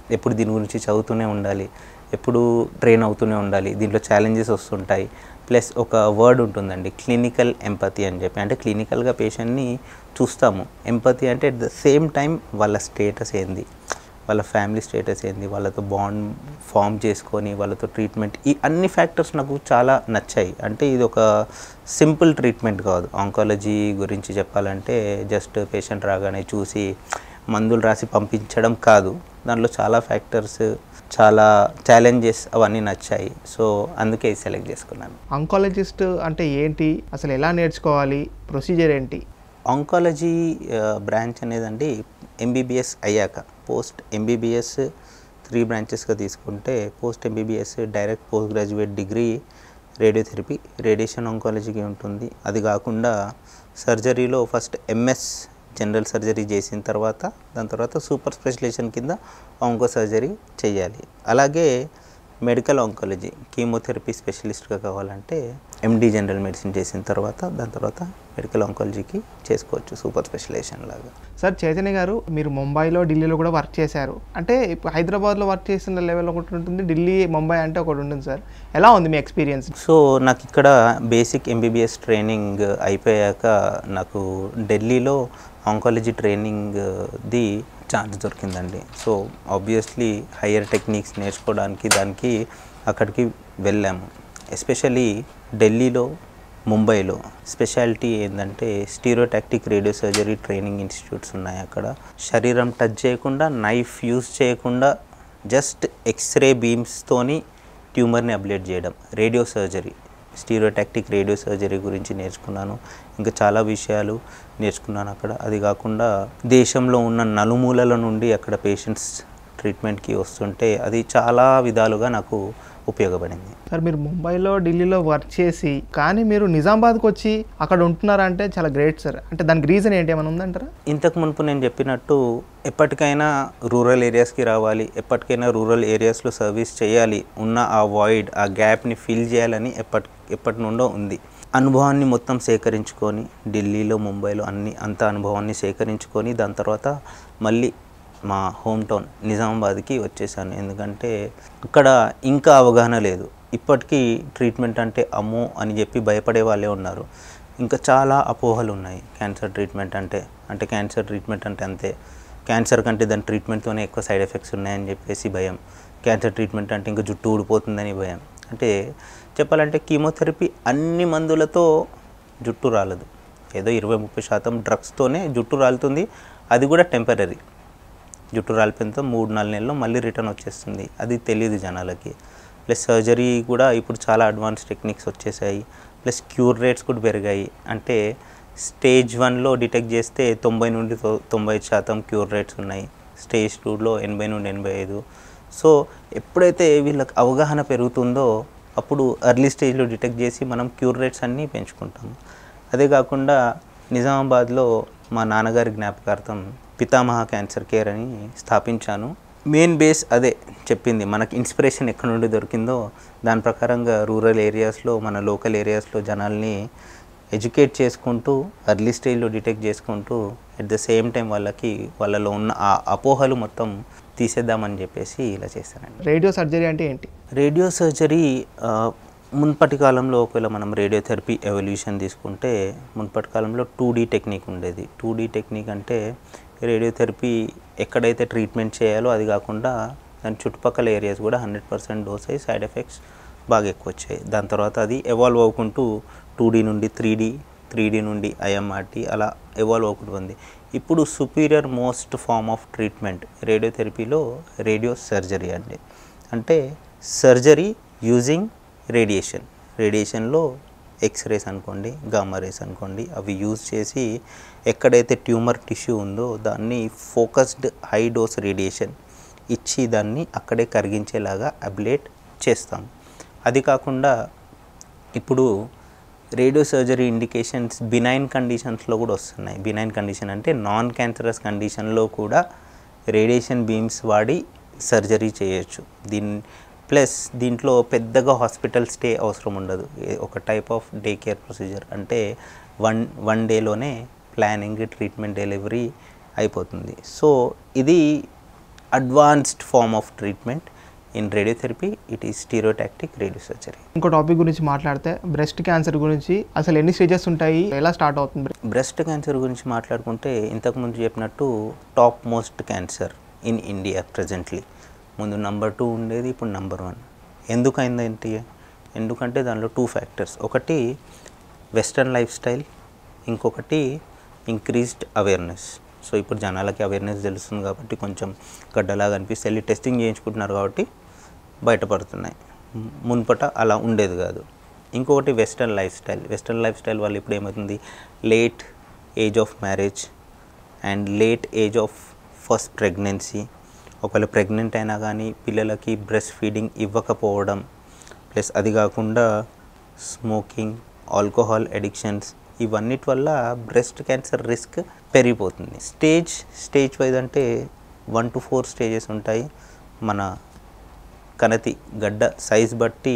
ఎప్పుడు దీని గురించి చదువుతూనే ఉండాలి ఎప్పుడు ట్రైన్ అవుతూనే ఉండాలి దీంట్లో ఛాలెంజెస్ వస్తుంటాయి ప్లస్ ఒక వర్డ్ ఉంటుందండి క్లినికల్ ఎంపతి అని చెప్పి అంటే క్లినికల్గా పేషెంట్ని చూస్తాము ఎంపతి అంటే అట్ ద సేమ్ టైం వాళ్ళ స్టేటస్ ఏంది వాళ్ళ ఫ్యామిలీ స్టేటస్ ఏంది వాళ్ళతో బాండ్ ఫామ్ చేసుకొని వాళ్ళతో ట్రీట్మెంట్ ఈ అన్ని ఫ్యాక్టర్స్ నాకు చాలా నచ్చాయి అంటే ఇది ఒక సింపుల్ ట్రీట్మెంట్ కాదు ఆంకాలజీ గురించి చెప్పాలంటే జస్ట్ పేషెంట్ రాగానే చూసి మందులు రాసి పంపించడం కాదు దాంట్లో చాలా ఫ్యాక్టర్స్ చాలా ఛాలెంజెస్ అవన్నీ నచ్చాయి సో అందుకే ఇది సెలెక్ట్ చేసుకున్నాను అంకాలజిస్ట్ అంటే ఏంటి అసలు ఎలా నేర్చుకోవాలి ప్రొసీజర్ ఏంటి ఆంకాలజీ బ్రాంచ్ అనేదండి ఎంబీబీఎస్ అయ్యాక పోస్ట్ ఎంబీబీఎస్ త్రీ బ్రాంచెస్గా తీసుకుంటే post MBBS direct post graduate degree radiotherapy radiation ఆంకాలజీకి ఉంటుంది అది కాకుండా సర్జరీలో ఫస్ట్ ఎంఎస్ జనరల్ సర్జరీ చేసిన తర్వాత దాని తర్వాత సూపర్ స్పెషలైజేషన్ కింద ఆంకో సర్జరీ చేయాలి అలాగే మెడికల్ ఆంకాలజీ కీమోథెరపీ స్పెషలిస్ట్గా కావాలంటే ఎండి జనరల్ మెడిసిన్ చేసిన తర్వాత దాని తర్వాత మెడికల్ ఆంకాలజీకి చేసుకోవచ్చు సూపర్ స్పెషలైజేషన్ లాగా సార్ చైతన్య గారు మీరు ముంబైలో ఢిల్లీలో కూడా వర్క్ చేశారు అంటే ఇప్పుడు హైదరాబాద్లో వర్క్ చేసిన లెవెల్ ఒకటి ఉంటుంది ఢిల్లీ ముంబై అంటే ఒకటి ఉంటుంది సార్ ఎలా ఉంది మీ ఎక్స్పీరియన్స్ సో నాకు ఇక్కడ బేసిక్ ఎంబీబీఎస్ ట్రైనింగ్ అయిపోయాక నాకు ఢిల్లీలో ఆంకాలజీ ట్రైనింగ్ ది ఛాన్స్ దొరికిందండి సో ఆబ్వియస్లీ హయ్యర్ టెక్నిక్స్ నేర్చుకోవడానికి దానికి అక్కడికి వెళ్ళాము ఎస్పెషలీ ఢిల్లీలో ముంబైలో స్పెషాలిటీ ఏంటంటే stereotactic radio surgery training institutes ఉన్నాయి అక్కడ శరీరం టచ్ చేయకుండా నైఫ్ యూజ్ చేయకుండా జస్ట్ ఎక్స్రే బీమ్స్తోని ట్యూమర్ని అబ్లేట్ చేయడం radio surgery stereotactic radio surgery గురించి నేర్చుకున్నాను ఇంకా చాలా విషయాలు నేర్చుకున్నాను అక్కడ అది కాకుండా దేశంలో ఉన్న నలుమూలల నుండి అక్కడ పేషెంట్స్ ట్రీట్మెంట్కి వస్తుంటే అది చాలా విధాలుగా నాకు ఉపయోగపడింది సార్ మీరు ముంబైలో ఢిల్లీలో వర్క్ చేసి కానీ మీరు నిజామాబాద్కి వచ్చి అక్కడ ఉంటున్నారంటే చాలా గ్రేట్ సార్ అంటే దానికి రీజన్ ఏంటి ఏమైనా ఉందంటారా ఇంతకు మునుపు నేను చెప్పినట్టు ఎప్పటికైనా రూరల్ ఏరియాస్కి రావాలి ఎప్పటికైనా రూరల్ ఏరియాస్లో సర్వీస్ చేయాలి ఉన్న ఆ వాయిడ్ ఆ గ్యాప్ని ఫిల్ చేయాలని ఎప్పటి ఎప్పటి నుండో ఉంది అనుభవాన్ని మొత్తం సేకరించుకొని ఢిల్లీలో ముంబైలో అన్ని అంత అనుభవాన్ని సేకరించుకొని దాని తర్వాత మళ్ళీ మా హోమ్ టౌన్ నిజామాబాద్కి వచ్చేసాను ఎందుకంటే ఇక్కడ ఇంకా అవగాహన లేదు ఇప్పటికీ ట్రీట్మెంట్ అంటే అమ్మో అని చెప్పి భయపడే వాళ్ళే ఉన్నారు ఇంకా చాలా అపోహలు ఉన్నాయి క్యాన్సర్ ట్రీట్మెంట్ అంటే అంటే క్యాన్సర్ ట్రీట్మెంట్ అంటే అంతే క్యాన్సర్ కంటే దాని ట్రీట్మెంట్తోనే ఎక్కువ సైడ్ ఎఫెక్ట్స్ ఉన్నాయని చెప్పేసి భయం క్యాన్సర్ ట్రీట్మెంట్ అంటే ఇంకా జుట్టు ఊడిపోతుందని భయం అంటే చెప్పాలంటే కీమోథెరపీ అన్ని మందులతో జుట్టు రాలదు ఏదో ఇరవై ముప్పై శాతం డ్రగ్స్తోనే జుట్టు రాలుతుంది అది కూడా టెంపరీ జుట్టు రాలిపోయినంత మూడు నాలుగు నెలల్లో మళ్ళీ రిటర్న్ వచ్చేస్తుంది అది తెలియదు జనాలకి ప్లస్ సర్జరీ కూడా ఇప్పుడు చాలా అడ్వాన్స్ టెక్నిక్స్ వచ్చేసాయి ప్లస్ క్యూర్ రేట్స్ కూడా పెరిగాయి అంటే స్టేజ్ వన్లో డిటెక్ట్ చేస్తే తొంభై నుండి తొ- తొంభై ఐదు శాతం క్యూర్ రేట్స్ ఉన్నాయి స్టేజ్ టూలో ఎనభై నుండి ఎనభై ఐదు సో ఎప్పుడైతే వీళ్ళకి అవగాహన పెరుగుతుందో అప్పుడు ఎర్లీ స్టేజ్లో డిటెక్ట్ చేసి మనం క్యూర్ రేట్స్ అన్నీ పెంచుకుంటాము అదే కాకుండా నిజామాబాద్లో మా నాన్నగారి జ్ఞాపకార్థం పితామహ క్యాన్సర్ కేర్ అని స్థాపించాను మెయిన్ బేస్ అదే చెప్పింది మనకి ఇన్స్పిరేషన్ ఎక్కడ నుండి దొరికిందో దాని ప్రకారంగా రూరల్ ఏరియాస్లో మన లోకల్ ఏరియాస్లో జనాల్ని ఎడ్యుకేట్ చేసుకుంటూ అర్లీ స్టేజ్లో డిటెక్ట్ చేసుకుంటూ అట్ ద సేమ్ టైం వాళ్ళకి వాళ్ళలో ఉన్న ఆ అపోహలు మొత్తం తీసేద్దామని చెప్పేసి ఇలా చేశానండి రేడియో సర్జరీ అంటే ఏంటి రేడియో సర్జరీ ఆ, మున్పటి కాలంలో ఒకవేళ మనం రేడియోథెరపీ ఎవల్యూషన్ తీసుకుంటే మున్పటి కాలంలో టూ డీ టెక్నిక్ ఉండేది టూ డీ టెక్నిక్ అంటే రేడియోథెరపీ ఎక్కడైతే ట్రీట్మెంట్ చేయాలో అది కాకుండా దాని చుట్టుపక్కల ఏరియాస్ కూడా హండ్రెడ్ పర్సెంట్ డోస్ అయ్యి సైడ్ ఎఫెక్ట్స్ బాగా ఎక్కువ వచ్చాయి దాని తర్వాత అది ఎవాల్వ్ అవ్వకుంటూ టూ డీ నుండి త్రీ డీ త్రీ డీ నుండి ఐఎంఆర్టీ అలా ఎవాల్వ్ అవ్వకుండా ఉంది ఇప్పుడు superior most form of treatment రేడియోథెరపీలో రేడియో సర్జరీ అండి అంటే సర్జరీ యూజింగ్ రేడియేషన్ రేడియేషన్లో ఎక్స్రేస్ అనుకోండి గామా రేస్ అనుకోండి అవి యూజ్ చేసి ఎక్కడైతే ట్యూమర్ టిష్యూ ఉందో దాన్ని ఫోకస్డ్ హై డోస్ రేడియేషన్ ఇచ్చి దాన్ని అక్కడే కరిగించేలాగా అబ్లేట్ చేస్తాం అది కాకుండా ఇప్పుడు రేడియో సర్జరీ ఇండికేషన్స్ బినైన్ కండిషన్స్లో కూడా వస్తున్నాయి బినైన్ కండిషన్ అంటే నాన్ క్యాన్సరస్ కండిషన్లో కూడా రేడియేషన్ బీమ్స్ వాడి సర్జరీ చేయొచ్చు దీని ప్లస్ దీంట్లో పెద్దగా హాస్పిటల్ స్టే అవసరం ఉండదు ఏ- ఒక type of day care procedure అంటే వన్ వన్ డేలోనే ప్లానింగ్ ట్రీట్మెంట్ డెలివరీ అయిపోతుంది సో ఇది advanced form of treatment in radiotherapy it is stereotactic radio surgery ఇంకో టాపిక్ గురించి మాట్లాడితే బ్రెస్ట్ క్యాన్సర్ గురించి అసలు ఎన్ని స్టేజెస్ ఉంటాయి ఎలా స్టార్ట్ అవుతుంది బ్రెస్ట్ క్యాన్సర్ గురించి మాట్లాడుకుంటే ఇంతకుముందు చెప్పినట్టు top most cancer in India presently ముందు నంబర్ టూ ఉండేది ఇప్పుడు నంబర్ వన్ ఎందుకు అయిందేంటి ఎందుకంటే దానిలో టూ ఫ్యాక్టర్స్ ఒకటి వెస్ట్రన్ లైఫ్ స్టైల్ ఇంకొకటి ఇంక్రీజ్డ్ అవేర్నెస్ సో ఇప్పుడు జనాలకి అవేర్నెస్ తెలుస్తుంది కాబట్టి కొంచెం గడ్డలాగా అనిపిస్తే వెళ్ళి టెస్టింగ్ చేయించుకుంటున్నారు కాబట్టి బయటపడుతున్నాయి ము- మున్పట అలా ఉండేది కాదు ఇంకొకటి western life style western life style వల్ల ఇప్పుడు ఏమవుతుంది late age of marriage and late age of first pregnancy ఒకవేళ ప్రెగ్నెంట్ అయినా కానీ పిల్లలకి బ్రెస్ట్ ఫీడింగ్ ఇవ్వకపోవడం ప్లస్ అది కాకుండా స్మోకింగ్ ఆల్కహాల్ అడిక్షన్స్ ఇవన్నిటి వల్ల బ్రెస్ట్ క్యాన్సర్ రిస్క్ పెరిగిపోతుంది స్టేజ్ స్టేజ్ వైజ్ అంటే వన్ టు ఫోర్ స్టేజెస్ ఉంటాయి మన కనతి గడ్డ సైజ్ బట్టి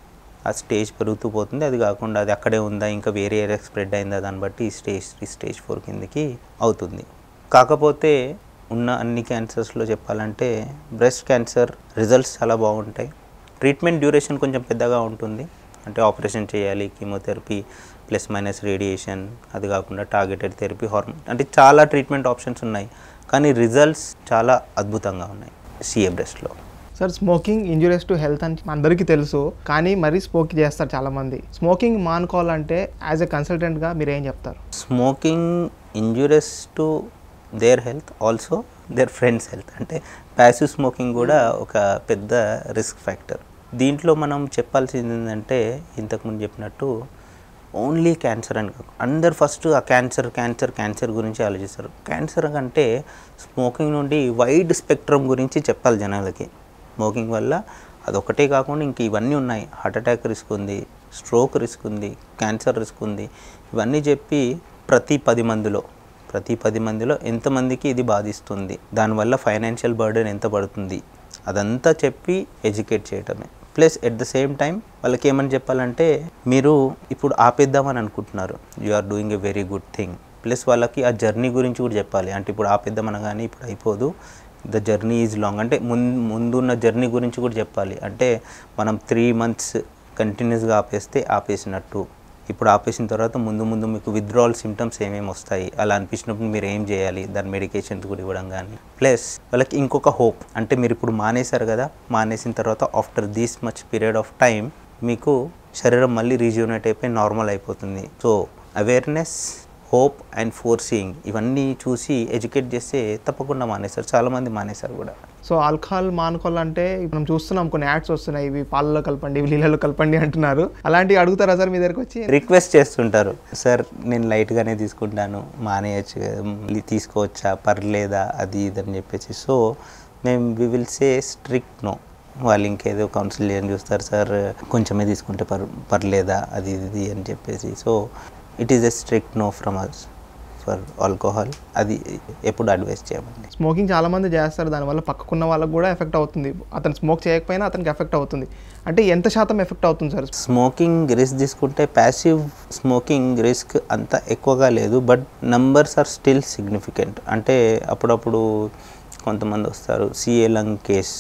ఆ స్టేజ్ పెరుగుతూ పోతుంది అది కాకుండా అది అక్కడే ఉందా ఇంకా వేరే ఏరియా స్ప్రెడ్ అయిందా దాన్ని బట్టి ఈ స్టేజ్ త్రీ స్టేజ్ ఫోర్ కిందకి అవుతుంది కాకపోతే ఉన్న అన్ని క్యాన్సర్స్లో చెప్పాలంటే బ్రెస్ట్ క్యాన్సర్ రిజల్ట్స్ చాలా బాగుంటాయి ట్రీట్మెంట్ డ్యూరేషన్ కొంచెం పెద్దగా ఉంటుంది అంటే ఆపరేషన్ చేయాలి కీమోథెరపీ ప్లస్ మైనస్ రేడియేషన్ అది కాకుండా టార్గెటెడ్ థెరపీ హార్మోన్ అంటే చాలా ట్రీట్మెంట్ ఆప్షన్స్ ఉన్నాయి కానీ రిజల్ట్స్ చాలా అద్భుతంగా ఉన్నాయి సిఏ బ్రెస్ట్లో sir smoking injurious to health అని అందరికీ తెలుసు కానీ మరీ స్మోక్ చేస్తారు చాలామంది స్మోకింగ్ మానుకోవాలంటే యాజ్ ఎ కన్సల్టెంట్గా మీరు ఏం చెప్తారు smoking injurious to their health also their friends health అంటే ప్యాసివ్ స్మోకింగ్ కూడా ఒక పెద్ద రిస్క్ ఫ్యాక్టర్ దీంట్లో మనం చెప్పాల్సింది ఏంటంటే ఇంతకుముందు చెప్పినట్టు ఓన్లీ క్యాన్సర్ అని కాదు అందరు ఫస్ట్ ఆ క్యాన్సర్ క్యాన్సర్ క్యాన్సర్ గురించి ఆలోచిస్తారు క్యాన్సర్ కంటే స్మోకింగ్ నుండి వైడ్ స్పెక్ట్రమ్ గురించి చెప్పాలి జనాలకి స్మోకింగ్ వల్ల అదొకటే కాకుండా ఇంక ఇవన్నీ ఉన్నాయి హార్ట్ అటాక్ రిస్క్ ఉంది స్ట్రోక్ రిస్క్ ఉంది క్యాన్సర్ రిస్క్ ఉంది ఇవన్నీ చెప్పి ప్రతి పది మందిలో ప్రతి పది మందిలో ఎంతమందికి ఇది బాధిస్తుంది దానివల్ల ఫైనాన్షియల్ బర్డెన్ ఎంత పడుతుంది అదంతా చెప్పి ఎడ్యుకేట్ చేయటమే plus at the same time వాళ్ళకి ఏమని చెప్పాలంటే మీరు ఇప్పుడు ఆపేద్దామని అనుకుంటున్నారు you are doing a very good thing plus వాళ్ళకి ఆ జర్నీ గురించి కూడా చెప్పాలి అంటే ఇప్పుడు ఆపేద్దాం అనగానే ఇప్పుడు అయిపోదు ద జర్నీ ఈజ్ లాంగ్ అంటే ముందు ముందున్న జర్నీ గురించి కూడా చెప్పాలి అంటే మనం త్రీ మంత్స్ కంటిన్యూస్గా ఆపేస్తే ఆపేసినట్టు ఇప్పుడు ఆపేసిన తర్వాత ముందు ముందు మీకు విత్డ్రావల్ సిమ్టమ్స్ ఏమేమి వస్తాయి అలా అనిపించినప్పుడు మీరు ఏం చేయాలి దాని మెడికేషన్స్ కూడా ఇవ్వడం కానీ ప్లస్ వాళ్ళకి ఇంకొక హోప్ అంటే మీరు ఇప్పుడు మానేశారు కదా మానేసిన తర్వాత after this much period of time మీకు శరీరం మళ్ళీ రీజ్యూనేట్ అయిపోయి నార్మల్ అయిపోతుంది so awareness hope and forcing ఇవన్నీ చూసి ఎడ్యుకేట్ చేస్తే తప్పకుండా మానేస్తారు చాలామంది మానేశారు కూడా సో ఆల్కహాల్ మానుకోవాలంటే మనం చూస్తున్నాం కొన్ని యాడ్స్ వస్తున్నాయి ఇవి పాలలో కలపండి ఇవి నీళ్ళలో కలపండి అంటున్నారు అలాంటివి అడుగుతారా సార్ మీ దగ్గరకు వచ్చి రిక్వెస్ట్ చేస్తుంటారు సార్ నేను లైట్గానే తీసుకుంటాను మానేయచ్చు కదా, మళ్ళీ తీసుకోవచ్చా పర్లేదా అది ఇది అని చెప్పేసి సో మేము we will say strict no వాళ్ళు ఇంకేదో కౌన్సిల్ చేయని చూస్తారు సార్ కొంచెమే తీసుకుంటే పర్ పర్లేదా అది ఇది అని చెప్పేసి so it is a strict no from us for alcohol అది ఎప్పుడు అడ్వైస్ చేయమండి స్మోకింగ్ చాలా మంది చేస్తారు దానివల్ల పక్కకున్న వాళ్ళకి కూడా ఎఫెక్ట్ అవుతుంది అతను స్మోక్ చేయకపోయినా అతనికి ఎఫెక్ట్ అవుతుంది అంటే ఎంత శాతం ఎఫెక్ట్ అవుతుంది సార్ స్మోకింగ్ రిస్క్ తీసుకుంటే ప్యాసివ్ స్మోకింగ్ రిస్క్ అంత ఎక్కువగా లేదు but numbers are still significant అంటే అప్పుడప్పుడు కొంతమంది వస్తారు సిఏ లంగ్ కేస్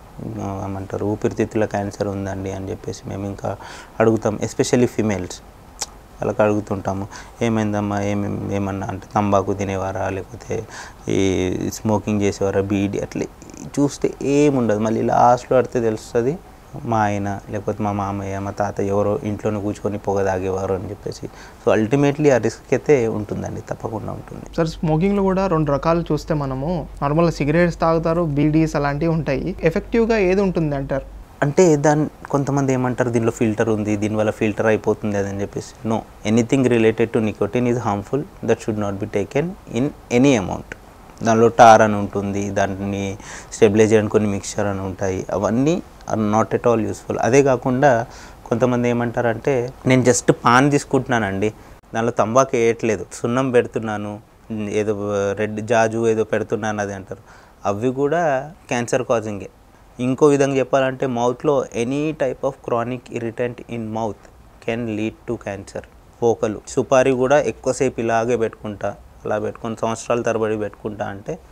ఏమంటారు ఊపిరితిత్తుల క్యాన్సర్ ఉందండి అని చెప్పేసి మేము ఇంకా అడుగుతాం ఎస్పెషల్లీ ఫిమేల్స్ వాళ్ళకి అడుగుతుంటాము ఏమైందమ్మా ఏమి ఏమన్నా అంటే తంబాకు తినేవారా లేకపోతే ఈ స్మోకింగ్ చేసేవారా బీడి అట్లా చూస్తే ఏముండదు మళ్ళీ లాస్ట్లో అడితే తెలుస్తుంది మా ఆయన లేకపోతే మా మామయ్య మా తాత ఎవరో ఇంట్లోనే కూర్చొని పొగ తాగేవారు అని చెప్పేసి సో అల్టిమేట్లీ ఆ రిస్క్ అయితే ఉంటుందండి తప్పకుండా ఉంటుంది సార్ స్మోకింగ్లో కూడా రెండు రకాలు చూస్తే మనము నార్మల్గా సిగరెట్స్ తాగుతారు బీడీస్ అలాంటివి ఉంటాయి ఎఫెక్టివ్గా ఏది ఉంటుంది అంటారు అంటే దాని కొంతమంది ఏమంటారు దీనిలో ఫిల్టర్ ఉంది దీనివల్ల ఫిల్టర్ అయిపోతుంది అది అని చెప్పేసి no anything related to nicotine is harmful that should not be taken in any amount దానిలో టార్ అని ఉంటుంది దాన్ని స్టెబిలైజ్ చేయడానికి కొన్ని మిక్చర్ అని ఉంటాయి అవన్నీ are not at all useful అదే కాకుండా కొంతమంది ఏమంటారంటే నేను జస్ట్ పాన్ తీసుకుంటున్నానండి దానిలో తంబాకు వేయట్లేదు సున్నం పెడుతున్నాను ఏదో రెడ్ జాజు ఏదో పెడుతున్నాను అది అంటారు అవి కూడా క్యాన్సర్ కాజింగే ఇంకో విధంగా చెప్పాలంటే మౌత్లో any type of chronic irritant in mouth can lead to cancer పోకలు సుపారీ కూడా ఎక్కువసేపు ఇలాగే పెట్టుకుంటా అలా పెట్టుకొని సంవత్సరాల తరబడి పెట్టుకుంటా అంటే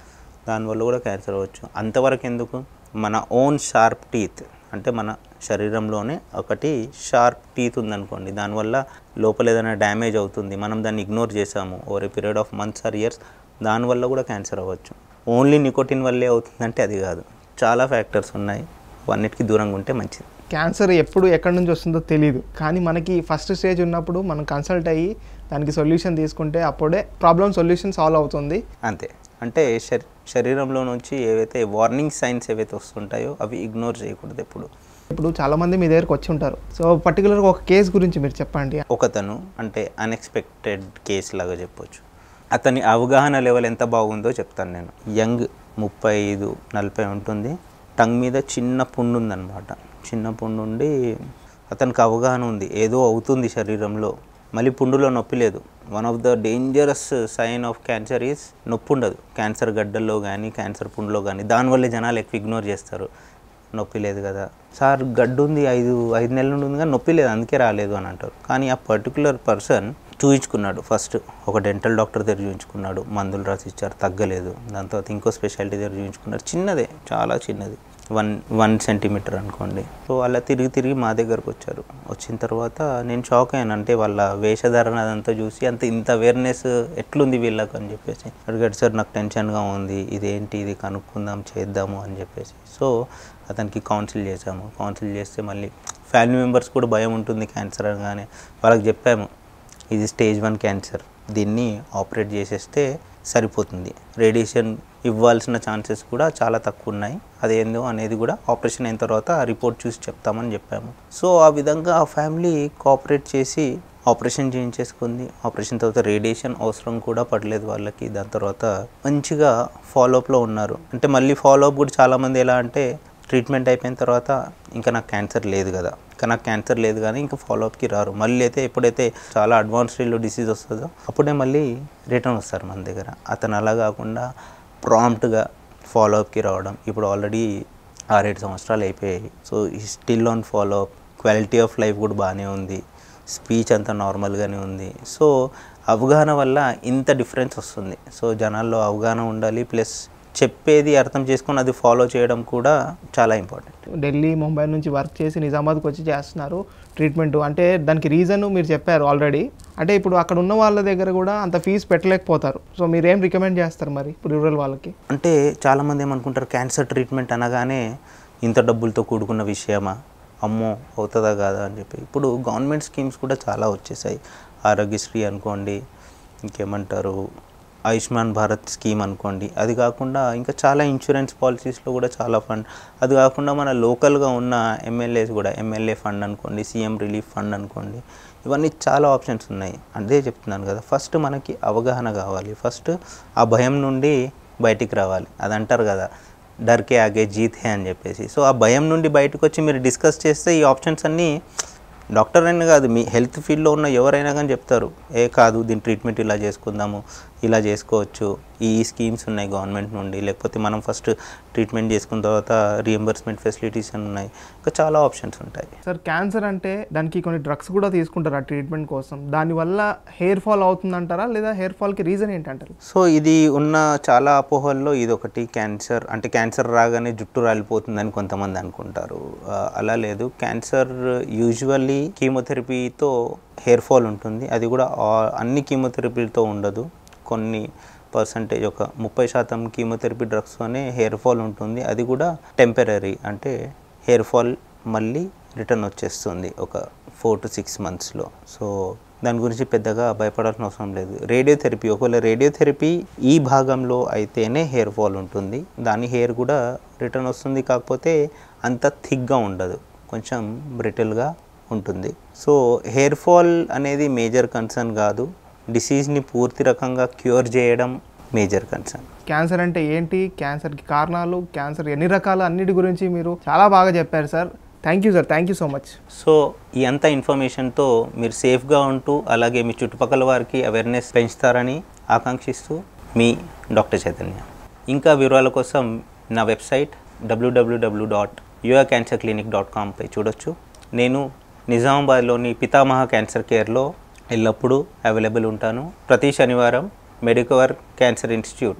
దానివల్ల కూడా క్యాన్సర్ అవ్వచ్చు అంతవరకు ఎందుకు మన ఓన్ షార్ప్ టీత్ అంటే మన శరీరంలోనే ఒకటి షార్ప్ టీత్ ఉందనుకోండి దానివల్ల లోపల ఏదైనా డ్యామేజ్ అవుతుంది మనం దాన్ని ఇగ్నోర్ చేసాము over a period of months or years దానివల్ల కూడా క్యాన్సర్ అవ్వచ్చు ఓన్లీ నికోటిన్ వల్లే అవుతుందంటే అది కాదు చాలా ఫ్యాక్టర్స్ ఉన్నాయి అన్నిటికీ దూరంగా ఉంటే మంచిది క్యాన్సర్ ఎప్పుడు ఎక్కడి నుంచి వస్తుందో తెలియదు కానీ మనకి ఫస్ట్ స్టేజ్ ఉన్నప్పుడు మనం కన్సల్ట్ అయ్యి దానికి సొల్యూషన్ తీసుకుంటే అప్పుడే ప్రాబ్లం సొల్యూషన్ సాల్వ్ అవుతుంది అంతే అంటే శరీ శరీరంలో నుంచి ఏవైతే వార్నింగ్ సైన్స్ ఏవైతే వస్తుంటాయో అవి ఇగ్నోర్ చేయకూడదు ఎప్పుడు ఇప్పుడు చాలామంది మీ దగ్గరకు వచ్చి ఉంటారు సో పర్టికులర్గా ఒక కేసు గురించి మీరు చెప్పండి ఒకతను అంటే అన్ఎక్స్పెక్టెడ్ కేస్ లాగా చెప్పొచ్చు అతని అవగాహన లెవెల్ ఎంత బాగుందో చెప్తాను నేను యంగ్ ముప్పై ఐదు నలభై ఉంటుంది టంగ్ మీద చిన్న పుండు ఉందన్నమాట చిన్న పుండు ఉండి అతనికి అవగాహన ఉంది ఏదో అవుతుంది శరీరంలో మళ్ళీ పుండులో నొప్పి లేదు one of the dangerous sign of cancer is నొప్పి ఉండదు క్యాన్సర్ గడ్డల్లో కానీ క్యాన్సర్ పుండులో కానీ దానివల్లే జనాలు ఎక్కువ ఇగ్నోర్ చేస్తారు నొప్పి లేదు కదా సార్ గడ్డు ఉంది ఐదు ఐదు నెలల నుండి ఉంది కానీ నొప్పి లేదు అందుకే రాలేదు అని అంటారు కానీ ఆ పర్టికులర్ పర్సన్ చూయించుకున్నాడు ఫస్ట్ ఒక డెంటల్ డాక్టర్ దగ్గర చూయించుకున్నాడు మందులు రాసి ఇచ్చారు తగ్గలేదు దాని తర్వాత ఇంకో స్పెషాలిటీ దగ్గర చూయించుకున్నారు చిన్నదే చాలా చిన్నది వన్ వన్ సెంటీమీటర్ అనుకోండి సో అలా తిరిగి తిరిగి మా దగ్గరకు వచ్చారు వచ్చిన తర్వాత నేను షాక్ అయ్యాను అంటే వాళ్ళ వేషధారణ అదంతా చూసి అంత ఇంత అవేర్నెస్ ఎట్లుంది వీళ్ళకు అని చెప్పేసి అడిగాడు సార్ నాకు టెన్షన్గా ఉంది ఇదేంటి ఇది కనుక్కుందాం చేద్దాము అని చెప్పేసి సో అతనికి కౌన్సిల్ చేసాము కౌన్సిల్ చేస్తే మళ్ళీ ఫ్యామిలీ మెంబర్స్ కూడా భయం ఉంటుంది క్యాన్సర్ అనగానే వాళ్ళకి చెప్పాము ఇది స్టేజ్ వన్ క్యాన్సర్ దీన్ని ఆపరేట్ చేసేస్తే సరిపోతుంది రేడియేషన్ ఇవ్వాల్సిన ఛాన్సెస్ కూడా చాలా తక్కువ ఉన్నాయి అదేందో అనేది కూడా ఆపరేషన్ అయిన తర్వాత ఆ రిపోర్ట్ చూసి చెప్తామని చెప్పాము సో ఆ విధంగా ఆ ఫ్యామిలీ కోఆపరేట్ చేసి ఆపరేషన్ చేయించేసుకుంది ఆపరేషన్ తర్వాత రేడియేషన్ అవసరం కూడా పడలేదు వాళ్ళకి దాని తర్వాత మంచిగా ఫాలోఅప్లో ఉన్నారు అంటే మళ్ళీ ఫాలోఅప్ కూడా చాలామంది ఎలా అంటే ట్రీట్మెంట్ అయిపోయిన తర్వాత ఇంకా నాకు క్యాన్సర్ లేదు కదా ఇంకా నాకు క్యాన్సర్ లేదు కానీ ఇంకా ఫాలోఅప్కి రారు మళ్ళీ అయితే ఎప్పుడైతే చాలా అడ్వాన్స్ స్టేజ్లో డిసీజ్ వస్తుందో అప్పుడే మళ్ళీ రిటర్న్ వస్తారు మన దగ్గర అతను అలా కాకుండా ప్రాంప్ట్గా ఫాలోఅప్కి రావడం ఇప్పుడు ఆల్రెడీ ఆరేడు సంవత్సరాలు అయిపోయాయి సో ఈ still on follow up quality of life కూడా బాగానే ఉంది స్పీచ్ అంతా నార్మల్గానే ఉంది సో అవగాహన వల్ల ఇంత డిఫరెన్స్ వస్తుంది సో జనాల్లో అవగాహన ఉండాలి ప్లస్ చెప్పేది అర్థం చేసుకొని అది ఫాలో చేయడం కూడా చాలా ఇంపార్టెంట్ ఢిల్లీ ముంబై నుంచి వర్క్ చేసి నిజామాబాద్కి వచ్చి చేస్తున్నారు ట్రీట్మెంట్ అంటే దానికి రీజన్ మీరు చెప్పారు ఆల్రెడీ అంటే ఇప్పుడు అక్కడ ఉన్న వాళ్ళ దగ్గర కూడా అంత ఫీజు పెట్టలేకపోతారు సో మీరు ఏం రికమెండ్ చేస్తారు మరి ఇప్పుడు రూరల్ వాళ్ళకి అంటే చాలామంది ఏమనుకుంటారు క్యాన్సర్ ట్రీట్మెంట్ అనగానే ఇంత డబ్బులతో కూడుకున్న విషయమా అమ్మో అవుతుందా కాదా అని చెప్పి ఇప్పుడు గవర్నమెంట్ స్కీమ్స్ కూడా చాలా వచ్చేసాయి ఆరోగ్యశ్రీ అనుకోండి ఇంకేమంటారు ఆయుష్మాన్ భారత్ స్కీమ్ అనుకోండి అది కాకుండా ఇంకా చాలా ఇన్సూరెన్స్ పాలసీస్లో కూడా చాలా ఫండ్ అది కాకుండా మన లోకల్గా ఉన్న ఎమ్మెల్యేస్ కూడా ఎమ్మెల్యే ఫండ్ అనుకోండి సీఎం రిలీఫ్ ఫండ్ అనుకోండి ఇవన్నీ చాలా ఆప్షన్స్ ఉన్నాయి అదే చెప్తున్నాను కదా ఫస్ట్ మనకి అవగాహన కావాలి ఫస్ట్ ఆ భయం నుండి బయటికి రావాలి అది అంటారు కదా డర్కే ఆగే జీత్ హే అని చెప్పేసి సో ఆ భయం నుండి బయటకు వచ్చి మీరు డిస్కస్ చేస్తే ఈ ఆప్షన్స్ అన్నీ డాక్టర్ అయినా కాదు మీ హెల్త్ ఫీల్డ్లో ఉన్న ఎవరైనా కానీ చెప్తారు ఏ కాదు దీని ట్రీట్మెంట్ ఇలా చేసుకుందాము ఇలా చేసుకోవచ్చు ఈ స్కీమ్స్ ఉన్నాయి గవర్నమెంట్ నుండి లేకపోతే మనం ఫస్ట్ ట్రీట్మెంట్ చేసుకున్న తర్వాత రియంబర్స్మెంట్ ఫెసిలిటీస్ అని ఉన్నాయి ఇంకా చాలా ఆప్షన్స్ ఉంటాయి సార్ క్యాన్సర్ అంటే దానికి కొన్ని డ్రగ్స్ కూడా తీసుకుంటారు ఆ ట్రీట్మెంట్ కోసం దానివల్ల హెయిర్ ఫాల్ అవుతుందంటారా లేదా హెయిర్ ఫాల్కి రీజన్ ఏంటంటారు సో ఇది ఉన్న చాలా అపోహల్లో ఇది ఒకటి క్యాన్సర్ అంటే క్యాన్సర్ రాగానే జుట్టు రాలిపోతుందని కొంతమంది అనుకుంటారు ఆ, అలా లేదు క్యాన్సర్ యూజువల్లీ కీమోథెరపీతో హెయిర్ ఫాల్ ఉంటుంది అది కూడా ఆ- అన్ని కీమోథెరపీలతో ఉండదు కొన్ని పర్సంటేజ్ ఒక ముప్పై శాతం కీమోథెరపీ డ్రగ్స్తోనే హెయిర్ ఫాల్ ఉంటుంది అది కూడా టెంపరీ అంటే హెయిర్ ఫాల్ మళ్ళీ రిటర్న్ వచ్చేస్తుంది ఒక ఫోర్ టు సిక్స్ మంత్స్లో సో దాని గురించి పెద్దగా భయపడాల్సిన అవసరం లేదు రేడియోథెరపీ ఒకవేళ రేడియోథెరపీ ఈ భాగంలో అయితేనే హెయిర్ ఫాల్ ఉంటుంది దాని హెయిర్ కూడా రిటర్న్ వస్తుంది కాకపోతే అంత థిక్గా ఉండదు కొంచెం బ్రిటిల్గా ఉంటుంది సో హెయిర్ ఫాల్ అనేది మేజర్ కన్సర్న్ కాదు డిసీజ్ని పూర్తి రకంగా క్యూర్ చేయడం మేజర్ కన్సర్న్ క్యాన్సర్ అంటే ఏంటి క్యాన్సర్కి కారణాలు క్యాన్సర్ ఎన్ని రకాలు అన్నిటి గురించి మీరు చాలా బాగా చెప్పారు sir thank you sir thank you so much so ఈ అంత ఇన్ఫర్మేషన్తో మీరు సేఫ్గా ఉంటూ అలాగే మీ చుట్టుపక్కల వారికి అవేర్నెస్ పెంచుతారని ఆకాంక్షిస్తూ మీ డాక్టర్ చైతన్య ఇంకా వివరాల కోసం నా website WWW dot your cancer clinic dot కామ్పై చూడొచ్చు నేను నిజామాబాద్లోని పితామహ క్యాన్సర్ కేర్లో ఎల్లప్పుడూ అవైలబుల్ ఉంటాను ప్రతి శనివారం మెడికవర్ క్యాన్సర్ ఇన్స్టిట్యూట్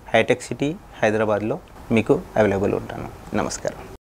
హైటెక్ సిటీ హైదరాబాద్లో మీకు అవైలబుల్ ఉంటాను నమస్కారం